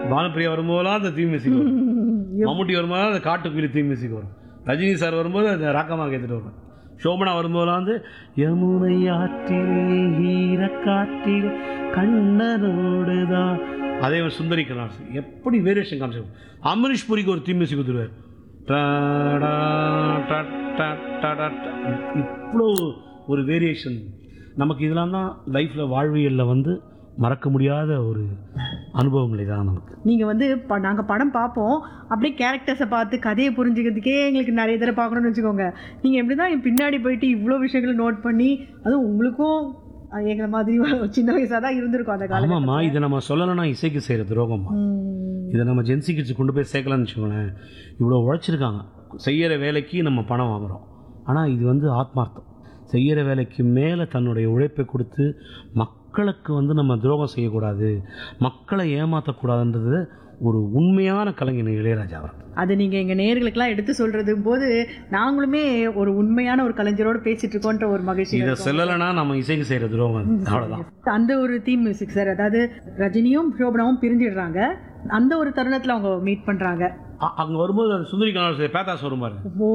பானுப்பிரியா வரும்போதெல்லாம் அந்த theme music வரும் மம்முட்டி வரும்போது அந்த காட்டுக்குயில் தீம் மியூசிக் வரும் ரஜினி சார் வரும்போது அந்த ராக்கமாக கேட்டுட்டு வருவேன் சோபனா வரும்போதெல்லாம் வந்து யமுனை ஆற்றிலே ஈரக்காற்றிலே கண்ணனோடு தான் அதே மாதிரி சுந்தரி கலாஸ் எப்படி வேரியேஷன் காமிச்சு அமரீஷ் புரிக்கு ஒரு தீம் மியூசிக் கொடுத்துருவார் இவ்வளோ ஒரு வேரியேஷன் நமக்கு இதெல்லாம் தான் லைஃப்பில் வாழ்வியலில் வந்து மறக்க முடியாத ஒரு அனுபவங்கள் இதான் நமக்கு நீங்க வந்து ப- நாங்க படம் பார்ப்போம் அப்படியே கேரக்டர்ஸை பார்த்து கதையை புரிஞ்சுக்கிறதுக்கே எங்களுக்கு நிறைய தடவை பார்க்கணும்னு வச்சுக்கோங்க நீங்க எப்படிதான் என் பின்னாடி போயிட்டு இவ்வளோ விஷயங்களை நோட் பண்ணி அதுவும் உங்களுக்கும் அஹ், எங்களை மாதிரி சின்ன வயசாக தான் இருந்திருக்கும் அந்த காலம் ஆமாம்மா இதை நம்ம சொல்லலைன்னா இசைக்கு செய்கிற துரோகம்மா இதை நம்ம ஜென்சி கிட்ஸ் கொண்டு போய் சேர்க்கலாம்னு வச்சுக்கோங்களேன் இவ்வளோ உழைச்சிருக்காங்க செய்கிற வேலைக்கு நம்ம பணம் வாங்குகிறோம் ஆனால் இது வந்து ஆத்மார்த்தம் செய்கிற வேலைக்கு மேலே தன்னுடைய உழைப்பை கொடுத்து மக்களுக்கு வந்து நம்ம துரோகம் செய்யக்கூடாது மக்களை ஏமாற்றக்கூடாதுன்றது ஒரு உண்மையான கலைஞர் இளையராஜா அவர் அது நீங்க எங்க நேயர்களுக்கெல்லாம் எடுத்து சொல்றது போது நாங்களுமே ஒரு உண்மையான ஒரு கலைஞரோட பேசிட்டு இருக்கோன்ற ஒரு மகிழ்ச்சி இதை இருக்கும். சொல்லலைன்னா நம்ம இசைக்கு செய்கிற துரோகம் அது. அவ்வளோதான் அந்த ஒரு தீம் மியூசிக் சார் அதாவது ரஜினியும் சோபனாவும் பிரிஞ்சிடுறாங்க அந்த ஒரு தருணத்துல அவங்க மீட் பண்றாங்க அங்கே வரும்போது அந்த சுந்தரி கலாஸ் பேத்தாஸ் வரும் பாருங்க ஓ